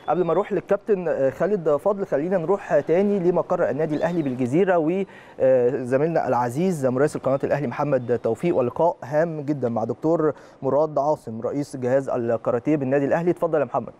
قبل ما اروح للكابتن خالد فضل خلينا نروح تاني لمقر النادي الاهلي بالجزيره وزميلنا العزيز مراسل قناه الاهلي محمد توفيق ولقاء هام جدا مع دكتور مراد عاصم رئيس جهاز الكاراتيه بالنادي الاهلي اتفضل يا محمد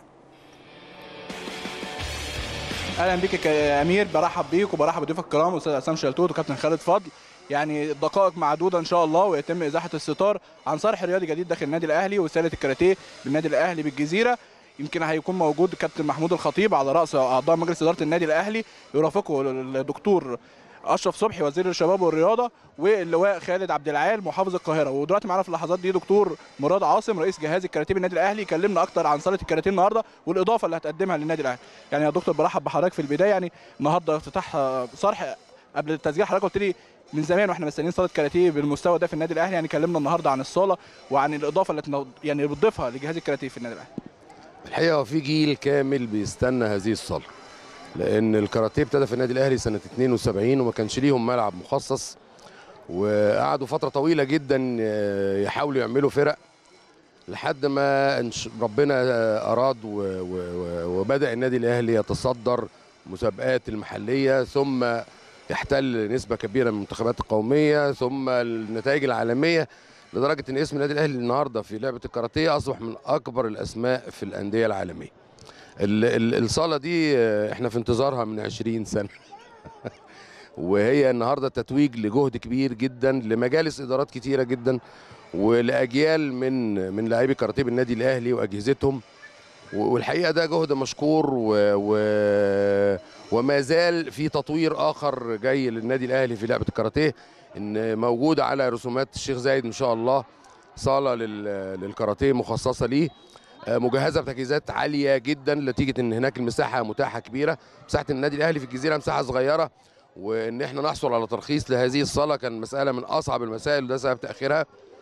اهلا بيك يا امير برحب بيك وبرحب بضيوفك الكرام استاذ عصام شلتوت وكابتن خالد فضل يعني دقائق معدوده ان شاء الله ويتم ازاحه الستار عن صرح رياضي جديد داخل النادي الاهلي وساله الكاراتيه بالنادي الاهلي بالجزيره يمكن هيكون موجود كابتن محمود الخطيب على راس اعضاء مجلس اداره النادي الاهلي يرافقه الدكتور اشرف صبحي وزير الشباب والرياضه واللواء خالد عبد العال محافظ القاهره ودلوقتي معانا في اللحظات دي دكتور مراد عاصم رئيس جهاز الكاراتيه بالنادي الاهلي يكلمنا اكتر عن صاله الكاراتيه النهارده والاضافه اللي هتقدمها للنادي الاهلي يعني يا دكتور برحب بحضرتك في البدايه يعني النهارده افتتاح صرح قبل التسجيل حضرتك قلت لي من زمان واحنا مستنيين صاله كاراتيه بالمستوى ده في النادي الاهلي يعني كلمنا النهارده عن الصاله وعن الاضافه اللي يعني بتضيفها لجهاز الكاراتيه في النادي الاهلي الحقيقه هو في جيل كامل بيستنى هذه الصاله لان الكاراتيه ابتدى في النادي الاهلي سنه 72 وما كانش ليهم ملعب مخصص وقعدوا فتره طويله جدا يحاولوا يعملوا فرق لحد ما ربنا اراد وبدا النادي الاهلي يتصدر مسابقات المحليه ثم يحتل نسبه كبيره من المنتخبات القوميه ثم النتائج العالميه لدرجه ان اسم النادي الاهلي النهارده في لعبه الكاراتيه اصبح من اكبر الاسماء في الانديه العالميه. الصاله دي احنا في انتظارها من 20 سنه. وهي النهارده تتويج لجهد كبير جدا لمجالس ادارات كتيره جدا ولاجيال من من لاعبي كاراتيه بالنادي الاهلي واجهزتهم والحقيقه ده جهد مشكور و, و وما زال في تطوير اخر جاي للنادي الاهلي في لعبه الكاراتيه ان موجوده على رسومات الشيخ زايد ان شاء الله صاله للكاراتيه مخصصه ليه مجهزه بتجهيزات عاليه جدا نتيجه ان هناك المساحه متاحه كبيره مساحه النادي الاهلي في الجزيره مساحه صغيره وان احنا نحصل على ترخيص لهذه الصاله كان مساله من اصعب المسائل وده سبب تاخيرها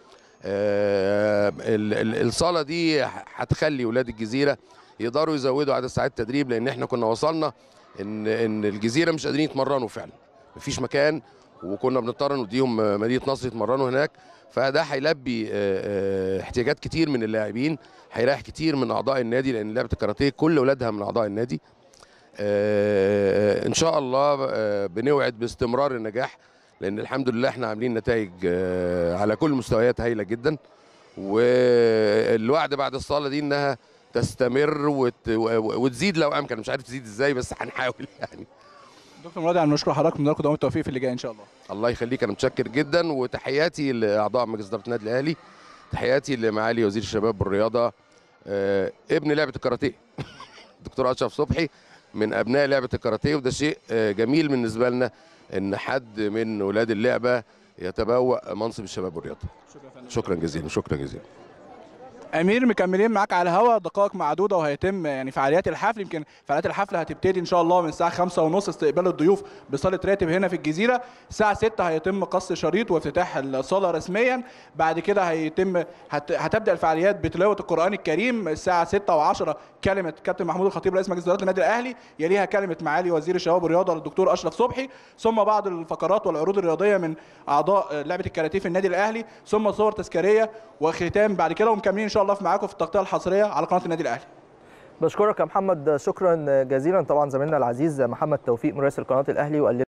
الصاله دي هتخلي ولاد الجزيره يقدروا يزودوا عدد ساعات التدريب لان احنا كنا وصلنا ان ان الجزيره مش قادرين يتمرنوا فعلا مفيش مكان وكنا بنضطر نديهم مدينه نصر يتمرنوا هناك فده هيلبي احتياجات كتير من اللاعبين هيريح كتير من اعضاء النادي لان لعبه الكاراتيه كل اولادها من اعضاء النادي ان شاء الله بنوعد باستمرار النجاح لان الحمد لله احنا عاملين نتائج على كل المستويات هايله جدا والوعد بعد الصاله دي انها تستمر وت... وتزيد لو امكن مش عارف تزيد ازاي بس هنحاول يعني دكتور مراد يعني نشكر حضرتك من دوام التوفيق في اللي جاي ان شاء الله الله يخليك انا متشكر جدا وتحياتي لاعضاء مجلس اداره النادي الاهلي تحياتي لمعالي وزير الشباب والرياضه آه ابن لعبه الكاراتيه دكتور اشرف صبحي من ابناء لعبه الكاراتيه وده شيء آه جميل بالنسبه لنا ان حد من اولاد اللعبه يتبوأ منصب الشباب والرياضه شكرا, شكرا جزيلا شكرا جزيلا امير مكملين معاك على الهواء دقائق معدوده وهيتم يعني فعاليات الحفل يمكن فعاليات الحفل هتبتدي ان شاء الله من الساعه 5 ونص استقبال الضيوف بصاله راتب هنا في الجزيره الساعه 6 هيتم قص شريط وافتتاح الصاله رسميا بعد كده هيتم هت... هتبدا الفعاليات بتلاوه القران الكريم الساعه 6 و10 كلمه كابتن محمود الخطيب رئيس مجلس اداره النادي الاهلي يليها كلمه معالي وزير الشباب والرياضه الدكتور اشرف صبحي ثم بعض الفقرات والعروض الرياضيه من اعضاء لعبه الكاراتيه في النادي الاهلي ثم صور تذكاريه وختام بعد كده ومكملين ان شاء الله معاكم في التغطيه الحصريه على قناه النادي الاهلي بشكرك يا محمد شكرا جزيلا طبعا زميلنا العزيز محمد توفيق مراسل قناه الاهلي وقال